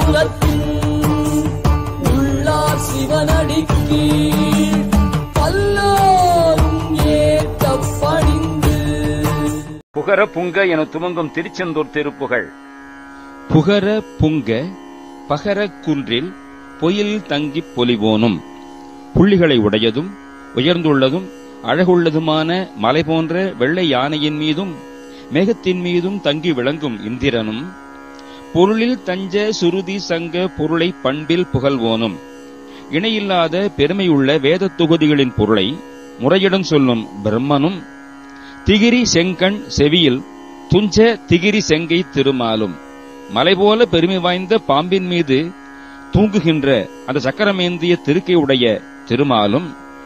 புறத்தின் உள்ளார் சிவனடிக்கு பல்லோரும் ஏற்க பணிந்து புகர புங்க என துவங்கும் திருச்செந்தூர் திருப்புகழ் புகர புங்க பகர குன்றில் பொயில் தங்கிப் பொலிவோனும் புள்ளிகளை உடையதும் உயர்ந்துள்ளதும் அழகுள்ளதுமான மலை போன்ற வெள்ளை யானையின் மீதும் மேகத்தின் மீதும் தங்கி விளங்கும் இந்திரனும் பொருளில் தஞ்ச சுருதி சங்க பொருளை பண்பில் புகழ்வோனும் இணையில்லாத பெருமையுள்ள வேதத் தொகுதிகளின் பொருளை முறையுடன் சொல்லும் பிரம்மனும் திகிரி செங்கண் செவியில் துஞ்ச திகிரி செங்கை திருமாலும் மலை போல பெருமை வாய்ந்த பாம்பின் மீது தூங்குகின்ற அந்த சக்கரமேந்திய திருக்கை உடைய திருமாலும்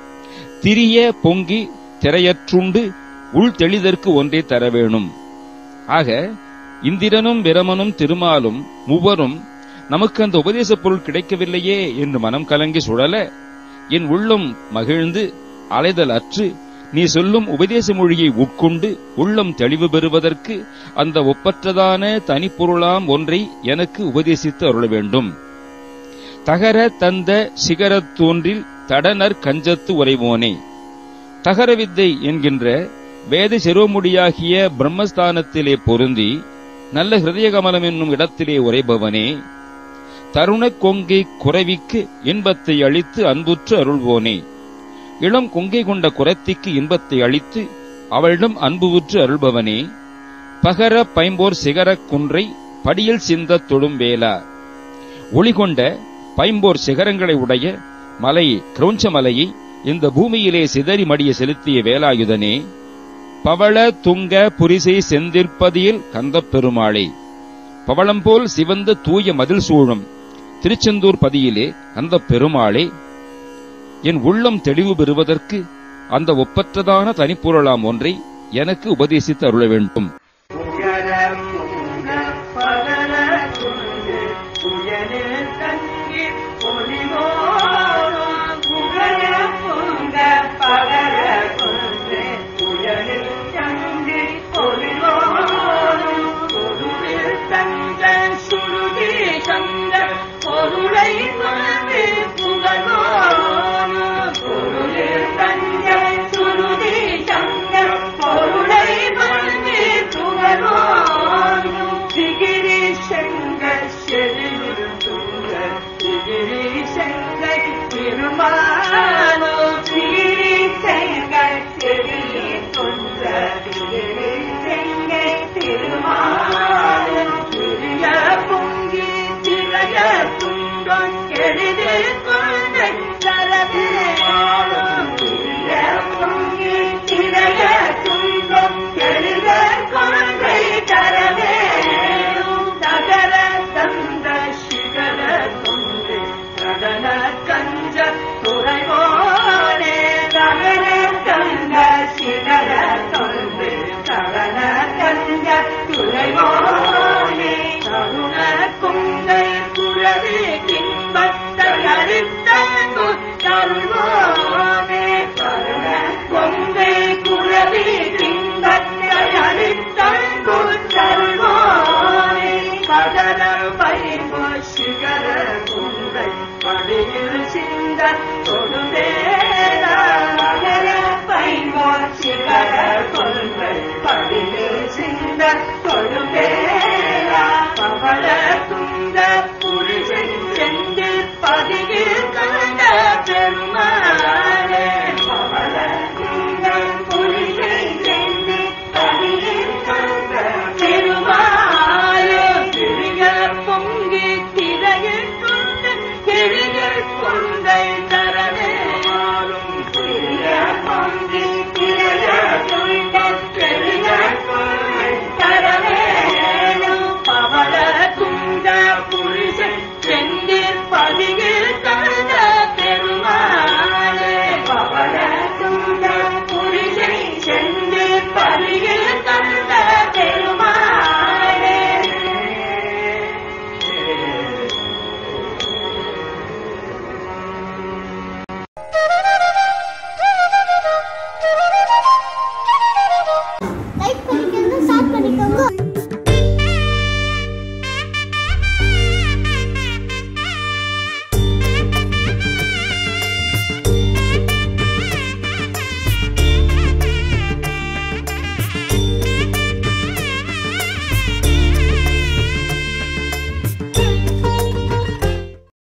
திரிய பொங்கி திரையற்றுண்டு உள் தெளிதற்கு ஒன்றே தர வேணும் ஆக இந்திரனும் பிரமனும் திருமாலும் மூவரும் நமக்கு அந்த உபதேச பொருள் கிடைக்கவில்லையே என்று மனம் கலங்கி சுழல என் உள்ளம் மகிழ்ந்து அலைதல் அற்று நீ சொல்லும் உபதேச மொழியை உட்கொண்டு உள்ளம் தெளிவு பெறுவதற்கு அந்த ஒப்பற்றதான தனிப்பொருளாம் ஒன்றை எனக்கு உபதேசித்து அருள வேண்டும் தகர தந்த சிகரத் தோன்றில் தடனர் கஞ்சத்து உரைவோனே தகர வித்தை என்கின்ற வேத சிரோமுடியாகிய பிரம்மஸ்தானத்திலே பொருந்தி நல்ல ஹிருதய கமலம் என்னும் இடத்திலே உரைபவனே தருணக் கொங்கை குறைவிக்கு இன்பத்தை அளித்து அன்புற்று அருள்வோனே இளம் கொங்கை கொண்ட குரத்திக்கு இன்பத்தை அளித்து அவளிடம் அன்புவுற்று அருள்பவனே பகர பைம்போர் சிகரக் குன்றை படியில் சிந்தத் தொடும் வேலா ஒளிகொண்ட பைம்போர் சிகரங்களை உடைய மலை கிரௌஞ்ச மலையை இந்த பூமியிலே சிதறி மடிய செலுத்திய வேலாயுதனே பவள துங்க புரிசை செந்திற்பதியில் கந்தப் பெருமாளே பவளம் போல் சிவந்த தூய மதில் சூழும் திருச்செந்தூர் பதியிலே அந்த பெருமாளே என் உள்ளம் தெளிவு பெறுவதற்கு அந்த ஒப்பற்றதான தனிப்பொருளாம் ஒன்றை எனக்கு உபதேசித்து அருள வேண்டும்